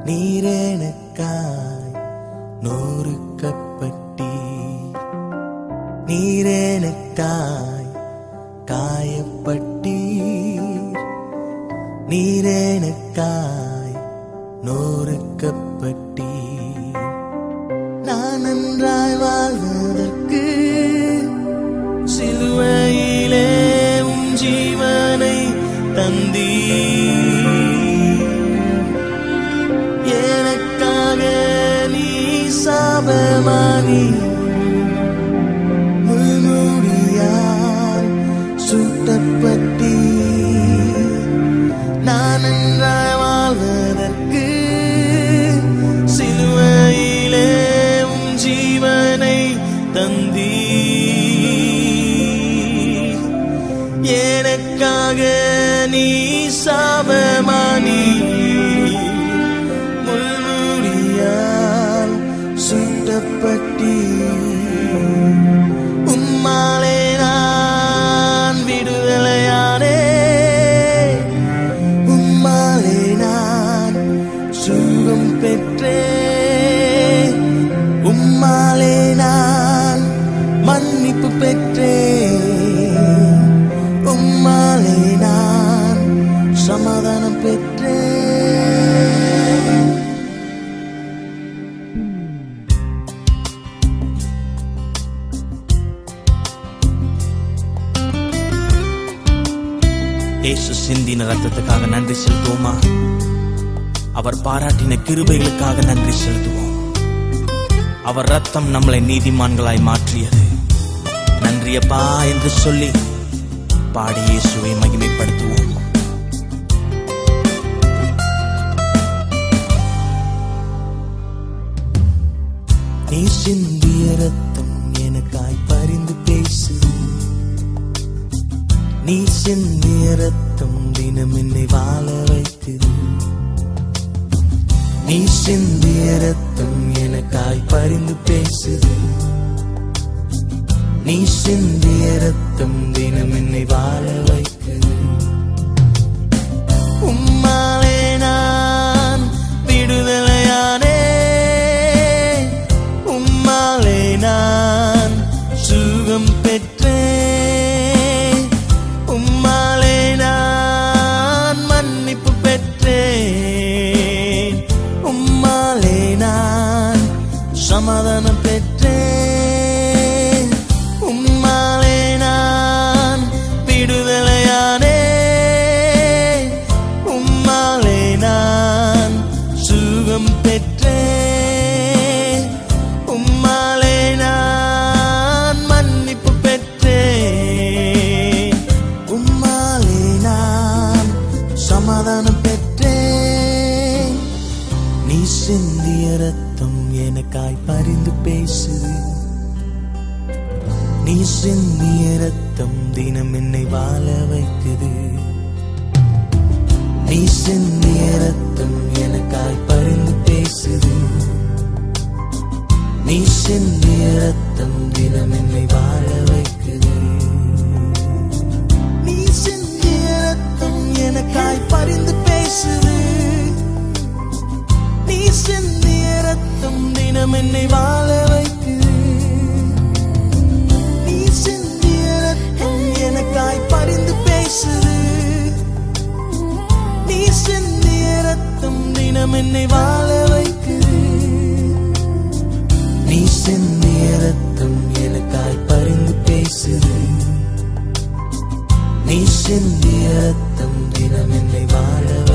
நீரேனக்காய் நோறுக்கப்பட்டீர் நீரேனக்காய் காயப்பட்டீர் நீரேனக்காய் நோறுக்கப்பட்டீர் நான் நன்றாய் வாழ்வதற்கு சிலுவையிலே உம் ஜீவனை தந்தீர் எனக்காக நீ சாபமானி முள்முடியால் சுட்டப்பட்டி நான் நன்றாய் வாழ்வதற்கு சிலுவையிலே உம் ஜீவனை தந்தீ எனக்காக நீ சாபமானி முள்முடியால் சுட்டப்பட்டி உம்மாலே நான் விடுதலையானே உம்மாலே நான் சுகம் பெற்றேன் உம்மாலே நான் மன்னிப்பு பெற்றேன் உம்மாலே நான் சமாதானம் பெற்றேன் இயேசு சிந்தின ரத்தத்துக்காக நன்றி செலுத்துவோமா அவர் பாராட்டின கிருபைகளுக்காக நன்றி செலுத்துவோம் அவர் ரத்தம் நம்மளை நீதிமான்களாய் மாற்றியது நன்றியப்பா என்று சொல்லி பாடி இயேசுவை மகிமைப்படுத்துவோம் நீ சிந்திய ரத்தம் எனக்காய் பரிந்து பேசு நீ சிந்திய ரத்தம் தினம் என்னை வாழ வைக்குது நீ சிந்திய ரத்தம் எனக்காய் பரிந்து பேசுது நீ சிந்திய ரத்தம் தினம் என்னை வாழ வைக்குது உம்மாலே நான் விடுதலையானே உம்மாலே நான் சுகம் பெற்றேன் உம்மாலே நான் மன்னிப்பு பெற்றேன் உம்மாலே நான் சமாதானம் பெற்றேன் உம்மாலே நான் விடுதலையானே உம்மாலே நான் சுகம் பெற்றேன் உம்மாலே நான் மன்னிப்பு பெற்றேன் உம்மாலே நான் சமாதானம் பெற்றேன் நீ சிந்திய ரத்தம் எனக்காய் பரிந்து பேசுது நீ சிந்திய ரத்தம் தினம் என்னை வாழ வைக்குது நீ சிந்திய ரத்தம் எனக்காய் பரிந்து பேசுது நீ சிந்திய ரத்தம் தினம் என்னை வாழ வைக்குது நீ சிந்திய ரத்தம் எனக்காய் பரிந்து பேசுது நீ சிந்திய ரத்தம் தினம் என்னை வாழ வைக்குது நீ சிந்திய ரத்தம் எனக்காய் பரிந்து பேசுது நீ சிந்திய ரத்தம் தினம் என்னை வாழ வைக்குது நீ சிந்திய ரத்தம் எனக்காய் பரிந்து பேசுது நீ சிந்திய ரத்தம் தினம் என்னை வாழ